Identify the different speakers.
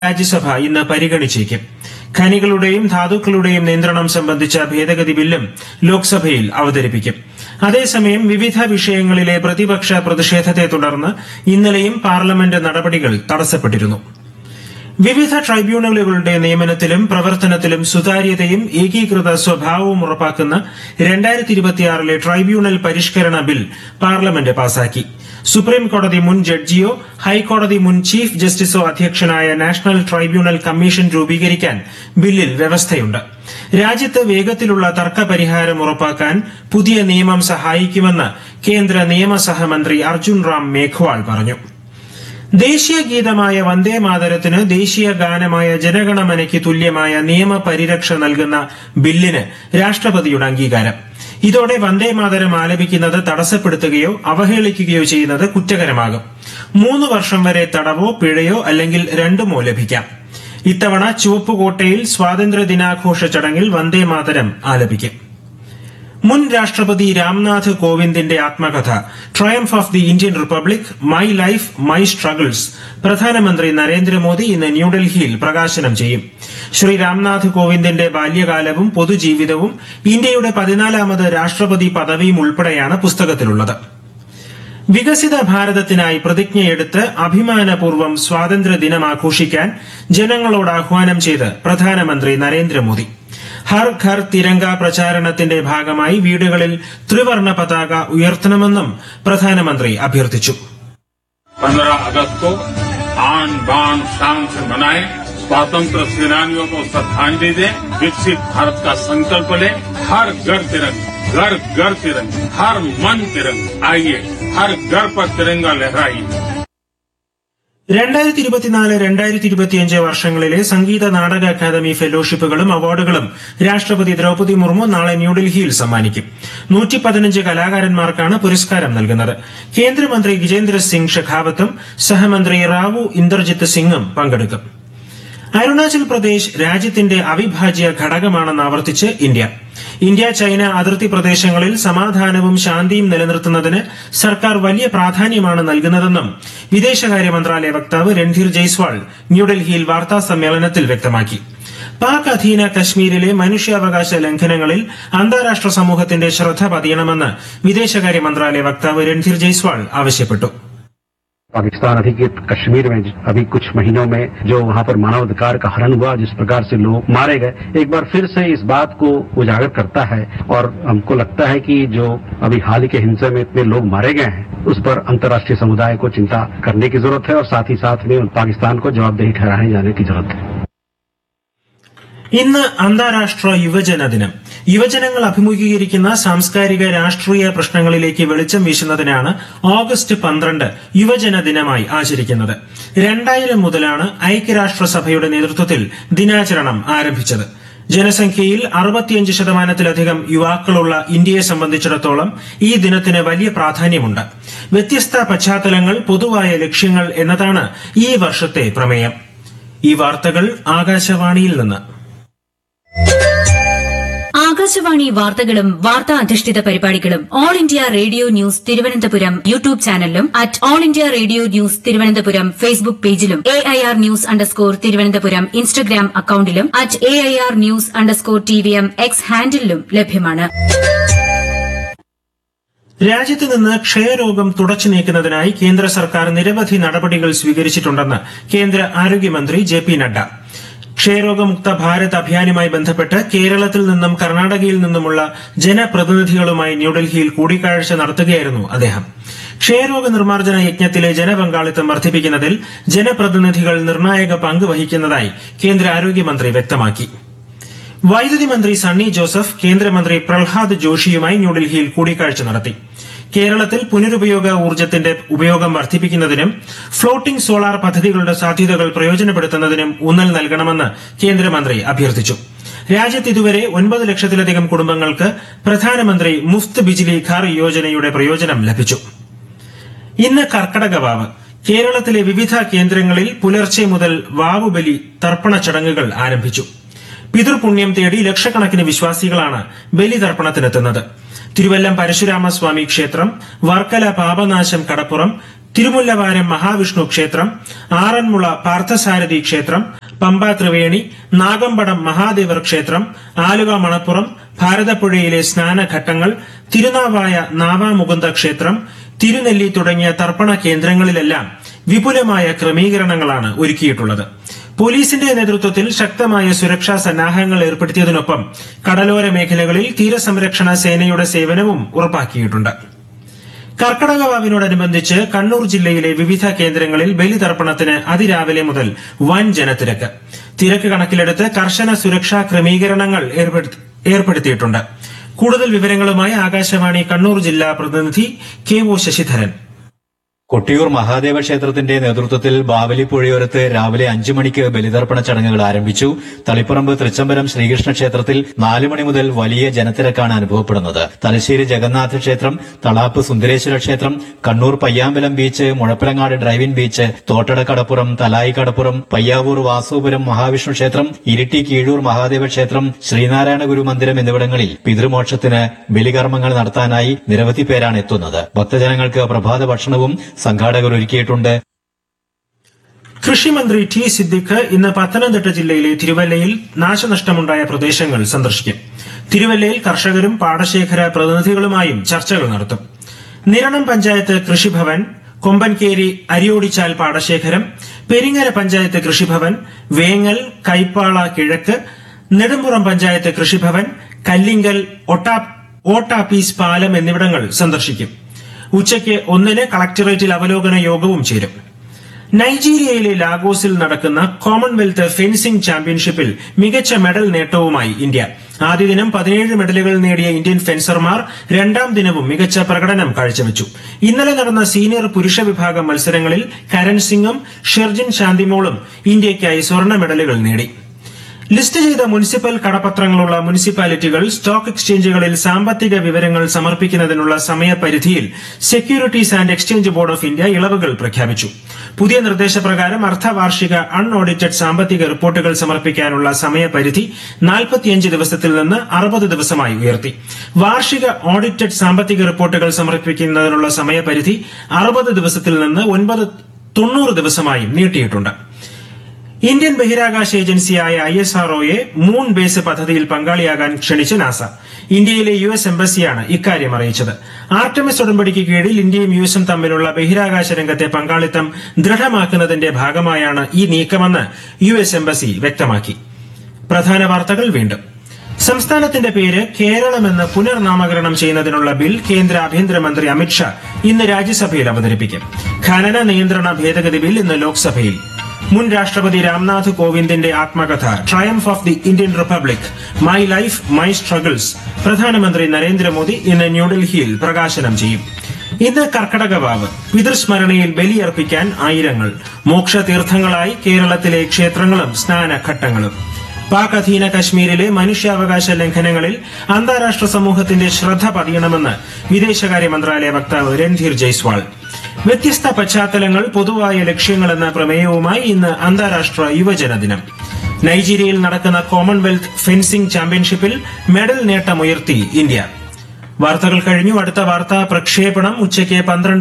Speaker 1: രാജ്യസഭ ഇന്ന് പരിഗണിച്ചേക്കും ഖനികളുടെയും ധാതുക്കളുടെയും നിയന്ത്രണം സംബന്ധിച്ച ഭേദഗതി ബില്ലും ലോക്സഭയിൽ അവതരിപ്പിക്കും അതേസമയം വിവിധ വിഷയങ്ങളിലെ പ്രതിപക്ഷ പ്രതിഷേധത്തെ തുടർന്ന് ഇന്നലെയും പാർലമെന്റ് നടപടികൾ തടസ്സപ്പെട്ടിരുന്നു വിവിധ ട്രൈബ്യൂണലുകളുടെ നിയമനത്തിലും പ്രവർത്തനത്തിലും സുതാര്യതയും ഏകീകൃത സ്വഭാവവും ഉറപ്പാക്കുന്ന രണ്ടായിരത്തി ഇരുപത്തിയാറിലെ ട്രൈബ്യൂണൽ പരിഷ്കരണ ബിൽ പാർലമെന്റ് പാസാക്കി സുപ്രീം കോടതി മുൻ ജഡ്ജിയോ ഹൈക്കോടതി മുൻ ചീഫ് ജസ്റ്റിസോ അധ്യക്ഷനായ നാഷണൽ ട്രൈബ്യൂണൽ കമ്മീഷൻ രൂപീകരിക്കാൻ ബില്ലിൽ വ്യവസ്ഥയുണ്ട് രാജ്യത്ത് വേഗത്തിലുള്ള തർക്ക പരിഹാരം ഉറപ്പാക്കാൻ പുതിയ നിയമം സഹായിക്കുമെന്ന് കേന്ദ്ര നിയമസഹമന്ത്രി അർജുൻ റാം മേഘ്വാൾ പറഞ്ഞു ദേശീയ ഗീതമായ വന്ദേ മാതരത്തിന് ദേശീയ ഗാനമായ ജനഗണമനയ്ക്ക് തുല്യമായ നിയമപരിരക്ഷ നൽകുന്ന ബില്ലിന് രാഷ്ട്രപതിയുടെ അംഗീകാരം ഇതോടെ വന്ദേ മാതരം ആലപിക്കുന്നത് തടസ്സപ്പെടുത്തുകയോ അവഹേളിക്കുകയോ ചെയ്യുന്നത് കുറ്റകരമാകും മൂന്ന് വർഷം വരെ തടവോ പിഴയോ അല്ലെങ്കിൽ രണ്ടുമോ ലഭിക്കാം ഇത്തവണ ചുവപ്പുകോട്ടയിൽ സ്വാതന്ത്ര്യ ദിനാഘോഷ ചടങ്ങിൽ വന്ദേ മാതരം ആലപിക്കും മുൻ രാഷ്ട്രപതി രാംനാഥ് കോവിന്ദിന്റെ ആത്മകഥ triumph of the Indian republic my life my struggles പ്രധാനമന്ത്രി നരേന്ദ്രമോദി ഇന്ന് ന്യൂഡൽഹിയിൽ പ്രകാശനം ചെയ്യും ശ്രീ രാംനാഥ് കോവിന്ദിന്റെ ബാല്യകാലവും പൊതുജീവിതവും ഇന്ത്യയുടെ പതിനാലാമത് രാഷ്ട്രപതി പദവിയും ഉൾപ്പെടെയാണ് പുസ്തകത്തിലുള്ളത് വികസിത ഭാരതത്തിനായി പ്രതിജ്ഞയെടുത്ത് അഭിമാനപൂർവ്വം സ്വാതന്ത്ര്യ ദിനം ആഘോഷിക്കാൻ ജനങ്ങളോട് ആഹ്വാനം ചെയ്ത് പ്രധാനമന്ത്രി നരേന്ദ്രമോദി ഹർ ഘർ തിരങ്ക പ്രചാരണത്തിന്റെ ഭാഗമായി വീടുകളിൽ ത്രിവർണ പതാക ഉയർത്തണമെന്നും പ്രധാനമന്ത്രി അഭ്യർത്ഥിച്ചു
Speaker 2: पंद्रह अगस्त को आन बान शान से मनाएं स्वतंत्र सेनानियों को श्रद्धांजलि दें विकसित भारत का संकल्प लें हर घर तिरंगा घर घर तिरंगा हर मन तिरंगा आइए हर घर पर तिरंगा लहराइए
Speaker 1: രണ്ടായിരത്തി ഇരുപത്തിനാല് രണ്ടായിരത്തി ഇരുപത്തിയഞ്ച് വർഷങ്ങളിലെ സംഗീത നാടക അക്കാദമി ഫെലോഷിപ്പുകളും അവാർഡുകളും രാഷ്ട്രപതി ദ്രൌപദി മുർമു നാളെ ന്യൂഡൽഹിയിൽ സമ്മാനിക്കും നൂറ്റി പതിനഞ്ച് കലാകാരന്മാർക്കാണ് പുരസ്കാരം നൽകുന്നത് കേന്ദ്രമന്ത്രി ഗജേന്ദ്ര സിംഗ് ഷെഖാവത്തും സഹമന്ത്രി റാവു ഇന്ദർജിത്ത് സിംഗും പങ്കെടുക്കും അരുണാചൽ പ്രദേശ് രാജ്യത്തിന്റെ അവിഭാജ്യ ഘടകമാണെന്ന് ആവർത്തിച്ച് ഇന്ത്യ ഇന്ത്യ ചൈന അതിർത്തി പ്രദേശങ്ങളിൽ സമാധാനവും ശാന്തിയും നിലനിർത്തുന്നതിന് സർക്കാർ വലിയ പ്രാധാന്യമാണ് നൽകുന്നതെന്നും വിദേശകാര്യ മന്ത്രാലയ വക്താവ് രൺധീർ ജയ്സ്വാൾ ന്യൂഡൽഹിയിൽ വാർത്താ സമ്മേളനത്തിൽ വ്യക്തമാക്കി പാക് അധീന കശ്മീരിലെ മനുഷ്യാവകാശ ലംഘനങ്ങളിൽ അന്താരാഷ്ട്ര സമൂഹത്തിന്റെ ശ്രദ്ധ പതിയണമെന്ന് വിദേശകാര്യ മന്ത്രാലയ വക്താവ് രൺധീർ ജയ്സ്വാൾ ആവശ്യപ്പെട്ടു
Speaker 3: पाकिस्तान अधिकृत कश्मीर में अभी कुछ महीनों में जो वहां पर मानवाधिकार का हनन हुआ जिस प्रकार से लोग मारे गए एक बार फिर से इस बात को उजागर करता है और हमको लगता है कि जो अभी हाल ही के हिंसा में इतने लोग मारे गए हैं उस पर अंतर्राष्ट्रीय समुदाय को चिंता करने की जरूरत है और साथ ही साथ में पाकिस्तान को जवाबदेही ठहराने जाने की जरूरत है
Speaker 1: ഇന്ന് അന്താരാഷ്ട്ര യുവജന ദിനം യുവജനങ്ങൾ അഭിമുഖീകരിക്കുന്ന സാംസ്കാരിക രാഷ്ട്രീയ പ്രശ്നങ്ങളിലേക്ക് വെളിച്ചം വീശുന്നതിനാണ് ഓഗസ്റ്റ് പന്ത്രണ്ട് യുവജന ദിനമായി ആചരിക്കുന്നത് രണ്ടായിരം മുതലാണ് ഐക്യരാഷ്ട്രസഭയുടെ നേതൃത്വത്തിൽ ദിനാചരണം ആരംഭിച്ചത് ജനസംഖ്യയിൽ അറുപത്തിയഞ്ച് ശതമാനത്തിലധികം യുവാക്കളുള്ള ഇന്ത്യയെ സംബന്ധിച്ചിടത്തോളം ഈ ദിനത്തിന് വലിയ പ്രാധാന്യമുണ്ട് വ്യത്യസ്ത പശ്ചാത്തലങ്ങൾ പൊതുവായ ലക്ഷ്യങ്ങൾ എന്നതാണ് ഈ വർഷത്തെ പ്രമേയം ഈ വാർത്തകൾ ആകാശവാണിയിൽ നിന്ന്
Speaker 4: ആകാശവാണി വാർത്തകളും വാർത്താ അധിഷ്ഠിത പരിപാടികളും all India radio news Thiruvananthapuram YouTube ചാനലിലും at all India radio news Thiruvananthapuram Facebook പേജിലും A I R news underscore Thiruvananthapuram Instagram അക്കൌണ്ടിലും at A I R news underscore T V M X ഹാൻഡിലും ലഭ്യമാണ്
Speaker 1: രാജ്യത്ത് നിന്ന് ക്ഷയരോഗം തുടച്ചു നീക്കുന്നതിനായി കേന്ദ്ര സർക്കാർ നിരവധി നടപടികൾ സ്വീകരിച്ചിട്ടുണ്ടെന്ന് കേന്ദ്ര ആരോഗ്യമന്ത്രി ജെ പി നഡ്ഡ ക്ഷയരോഗമുക്ത ഭാരത് അഭിയാനുമായി ബന്ധപ്പെട്ട് കേരളത്തിൽ നിന്നും കർണാടകയിൽ നിന്നുമുള്ള ജനപ്രതിനിധികളുമായി ന്യൂഡൽഹിയിൽ കൂടിക്കാഴ്ച നടത്തുകയായിരുന്നു അദ്ദേഹം ക്ഷയരോഗ നിർമ്മാർജ്ജന യജ്ഞത്തിലെ ജനപങ്കാളിത്തം വർദ്ധിപ്പിക്കുന്നതിൽ ജനപ്രതിനിധികൾ നിർണായക പങ്ക് വഹിക്കുന്നതായി കേന്ദ്ര ആരോഗ്യമന്ത്രി വ്യക്തമാക്കി വൈദ്യുതി മന്ത്രി സണ്ണി ജോസഫ് കേന്ദ്രമന്ത്രി പ്രഹ്ലാദ് ജോഷിയുമായി ന്യൂഡൽഹിയിൽ കൂടിക്കാഴ്ച നടത്തി കേരളത്തിൽ പുനരുപയോഗ ഊർജ്ജത്തിന്റെ ഉപയോഗം വർദ്ധിപ്പിക്കുന്നതിനും ഫ്ലോട്ടിംഗ് സോളാർ പദ്ധതികളുടെ സാധ്യതകൾ പ്രയോജനപ്പെടുത്തുന്നതിനും ഊന്നൽ നൽകണമെന്ന് കേന്ദ്രമന്ത്രി അഭ്യർത്ഥിച്ചു രാജ്യത്ത് ഇതുവരെ ഒൻപത് ലക്ഷത്തിലധികം കുടുംബങ്ങൾക്ക് പ്രധാനമന്ത്രി മുഫ്ത് ബിജിലി ഘർ യോജനയുടെ പ്രയോജനം ലഭിച്ചു ഇന്ന് കർക്കടക വാവ് കേരളത്തിലെ വിവിധ കേന്ദ്രങ്ങളിൽ പുലർച്ചെ മുതൽ വാവുബലി തർപ്പണ ചടങ്ങുകൾ ആരംഭിച്ചു പിതൃപുണ്യം തേടി ലക്ഷക്കണക്കിന് വിശ്വാസികളാണ് ബലിതർപ്പണത്തിനെത്തുന്നത് തിരുവല്ലം പരശുരാമസ്വാമി ക്ഷേത്രം വർക്കല പാപനാശം കടപ്പുറം തിരുമുല്ലവാരം മഹാവിഷ്ണു ക്ഷേത്രം ആറന്മുള പാർത്ഥസാരഥി ക്ഷേത്രം പമ്പ ത്രിവേണി നാഗമ്പടം മഹാദേവർ ക്ഷേത്രം ആലുവ മണപ്പുറം ഭാരതപ്പുഴയിലെ സ്നാനഘട്ടങ്ങൾ തിരുനാവായ നാവാമുകുന്ദ ക്ഷേത്രം തിരുനെല്ലി തുടങ്ങിയ തർപ്പണ കേന്ദ്രങ്ങളിലെല്ലാം വിപുലമായ ക്രമീകരണങ്ങളാണ് ഒരുക്കിയിട്ടുള്ളത് പോലീസിന്റെ നേതൃത്വത്തിൽ ശക്തമായ സുരക്ഷാ സന്നാഹങ്ങൾ ഏർപ്പെടുത്തിയതിനൊപ്പം കടലോര മേഖലകളിൽ തീരസംരക്ഷണ സേനയുടെ സേവനവും ഉറപ്പാക്കിയിട്ടുണ്ട് കർക്കടക വാവിനോടനുബന്ധിച്ച് കണ്ണൂർ ജില്ലയിലെ വിവിധ കേന്ദ്രങ്ങളിൽ ബലിതർപ്പണത്തിന് അതിരാവിലെ മുതൽ വൻ ജനത്തിരക്ക് തിരക്ക് കണക്കിലെടുത്ത് കർശന സുരക്ഷാ ക്രമീകരണങ്ങൾ ഏർപ്പെടുത്തി- ഏർപ്പെടുത്തിയിട്ടുണ്ട് കൂടുതൽ വിവരങ്ങളുമായി ആകാശവാണി കണ്ണൂർ ജില്ലാ പ്രതിനിധി കെ ഒ ശശിധരൻ
Speaker 5: കൊട്ടിയൂർ മഹാദേവ ക്ഷേത്രത്തിന്റെ നേതൃത്വത്തിൽ ബാവലി പുഴയോരത്ത് രാവിലെ അഞ്ചു മണിക്ക് ബലിതർപ്പണ ചടങ്ങുകൾ ആരംഭിച്ചു തളിപ്പറമ്പ് തൃച്ചംബരം ശ്രീകൃഷ്ണ ക്ഷേത്രത്തിൽ നാലു മണി മുതൽ വലിയ ജനത്തിരക്കാണ് അനുഭവപ്പെടുന്നത് തലശ്ശേരി ജഗന്നാഥ ക്ഷേത്രം തളാപ്പ് സുന്ദരേശ്വര ക്ഷേത്രം Kannur Payyambalam beach Muzhappilangad drive in beach Thottada കടപ്പുറം തലായി കടപ്പുറം പയ്യാവൂർ വാസുപുരം മഹാവിഷ്ണു ക്ഷേത്രം ഇരിട്ടി കീഴൂർ മഹാദേവ ക്ഷേത്രം ശ്രീനാരായണ ഗുരു മന്ദിരം എന്നിവിടങ്ങളിൽ പിതൃമോക്ഷത്തിന് ബലികർമ്മങ്ങൾ നടത്താനായി നിരവധി പേരാണ് എത്തുന്നത് ഭക്തജനങ്ങൾക്ക് പ്രഭാത ഭക്ഷണവും സംഘാടകർ ഒരുക്കിയിട്ടുണ്ട്
Speaker 1: കൃഷിമന്ത്രി ടി സിദ്ദിഖ് ഇന്ന് പത്തനംതിട്ട ജില്ലയിലെ തിരുവല്ലയിൽ നാശനഷ്ടമുണ്ടായ പ്രദേശങ്ങൾ സന്ദർശിക്കും തിരുവല്ലയിൽ കർഷകരും പാടശേഖര പ്രതിനിധികളുമായും ചർച്ചകൾ നടത്തും നിരണം പഞ്ചായത്ത് കൃഷിഭവൻ കൊമ്പൻകേരി അരിയോടിച്ചാൽ പാടശേഖരം പെരിങ്ങര പഞ്ചായത്ത് കൃഷിഭവൻ വേങ്ങൽ കൈപ്പാള കിഴക്ക് നെടുമ്പുറം പഞ്ചായത്ത് കൃഷിഭവൻ കല്ലിങ്കൽ ഒട്ടാ ഓട്ടാപ്പീസ് പാലം എന്നിവിടങ്ങൾ സന്ദർശിക്കും ഉച്ചയ്ക്ക് ഒന്നിന് കളക്ടറേറ്റിൽ അവലോകന യോഗവും ചേരും നൈജീരിയയിലെ ലാഗോസിൽ നടക്കുന്ന കോമൺവെൽത്ത് ഫെൻസിംഗ് ചാമ്പ്യൻഷിപ്പിൽ മികച്ച മെഡൽ നേട്ടവുമായി ഇന്ത്യ ആദ്യ ദിനം പതിനേഴ് മെഡലുകൾ നേടിയ ഇന്ത്യൻ ഫെൻസർമാർ രണ്ടാം ദിനവും മികച്ച പ്രകടനം കാഴ്ചവെച്ചു ഇന്നലെ നടന്ന സീനിയർ പുരുഷ വിഭാഗം മത്സരങ്ങളിൽ കരൺ സിംഗും ഷെർജിൻ ശാന്തിമോളും ഇന്ത്യയ്ക്കായി സ്വർണ്ണ മെഡലുകൾ നേടി ലിസ്റ്റ് ചെയ്ത മുനിസിപ്പൽ കടപത്രങ്ങളുള്ള മുനിസിപ്പാലിറ്റികൾ സ്റ്റോക്ക് എക്സ്ചേഞ്ചുകളിൽ സാമ്പത്തിക വിവരങ്ങൾ സമർപ്പിക്കുന്നതിനുള്ള സമയപരിധിയിൽ securities and exchange board of India ഇളവുകൾ പ്രഖ്യാപിച്ചു പുതിയ നിർദ്ദേശപ്രകാരം അർദ്ധവാർഷിക അൺഓഡിറ്റഡ് സാമ്പത്തിക റിപ്പോർട്ടുകൾ സമർപ്പിക്കാനുള്ള സമയപരിധി നാൽപ്പത്തിയഞ്ച് ദിവസത്തിൽ നിന്ന് അറുപത് ദിവസമായി ഉയർത്തി വാർഷിക ഓഡിറ്റഡ് സാമ്പത്തിക റിപ്പോർട്ടുകൾ സമർപ്പിക്കുന്നതിനുള്ള സമയപരിധി അറുപത് ദിവസത്തിൽ നിന്ന് ഒൻപത് തൊണ്ണൂറ് ദിവസമായും നീട്ടിയിട്ടുണ്ട് ഇന്ത്യൻ ബഹിരാകാശ ഏജൻസിയായ ഐ എസ് ആർഒയെ മൂൺ ബേസ് പദ്ധതിയിൽ പങ്കാളിയാകാൻ ക്ഷണിച്ച് നാസ ഇന്ത്യയിലെ യു എസ് എംബസിയാണ് ഇക്കാര്യം അറിയിച്ചത് ആർട്ടമിസ് ഉടമ്പടിക്ക് കീഴിൽ ഇന്ത്യയും യു എസും തമ്മിലുള്ള ബഹിരാകാശ രംഗത്തെ പങ്കാളിത്തം ദൃഢമാക്കുന്നതിന്റെ ഭാഗമായാണ് ഈ നീക്കമെന്ന് യു എസ് എംബസി വ്യക്തമാക്കി പ്രധാന വാർത്തകൾ വീണ്ടും സംസ്ഥാനത്തിന്റെ പേര് കേരളമെന്ന് പുനർനാമകരണം ചെയ്യുന്നതിനുള്ള ബിൽ കേന്ദ്ര ആഭ്യന്തരമന്ത്രി അമിത്ഷാ ഇന്ന് രാജ്യസഭയിൽ അവതരിപ്പിക്കും ഖനന നിയന്ത്രണ ഭേദഗതി ബിൽ ഇന്ന് ലോക്സഭയിൽ മുൻ രാഷ്ട്രപതി രാംനാഥ് കോവിന്ദിന്റെ ആത്മകഥ triumph of the Indian republic my life my struggles പ്രധാനമന്ത്രി നരേന്ദ്രമോദി ഇന്ന് ന്യൂഡൽഹിയിൽ പ്രകാശനം ചെയ്യും ഇന്ന് കർക്കടകവാവ് പിതൃസ്മരണയിൽ ബലിയർപ്പിക്കാൻ ആയിരങ്ങൾ മോക്ഷതീർത്ഥങ്ങളായി കേരളത്തിലെ ക്ഷേത്രങ്ങളും സ്നാനഘട്ടങ്ങളും പാക് അധീന കശ്മീരിലെ മനുഷ്യാവകാശ ലംഘനങ്ങളിൽ അന്താരാഷ്ട്ര സമൂഹത്തിന്റെ ശ്രദ്ധ പതിയണമെന്ന് വിദേശകാര്യ മന്ത്രാലയ വക്താവ് രൺധീർ ജയ്സ്വാൾ വ്യത്യസ്ത പശ്ചാത്തലങ്ങൾ പൊതുവായ ലക്ഷ്യങ്ങളെന്ന പ്രമേയവുമായി ഇന്ന് അന്താരാഷ്ട്ര യുവജന ദിനം നൈജീരിയയിൽ നടക്കുന്ന കോമൺവെൽത്ത് ഫെൻസിംഗ് ചാമ്പ്യൻഷിപ്പിൽ മെഡൽ നേട്ടമുയർത്തി ഇന്ത്യ വാർത്തകൾ കഴിഞ്ഞു അടുത്ത വാർത്താ പ്രക്ഷേപണം ഉച്ചയ്ക്ക് പന്ത്രണ്ട്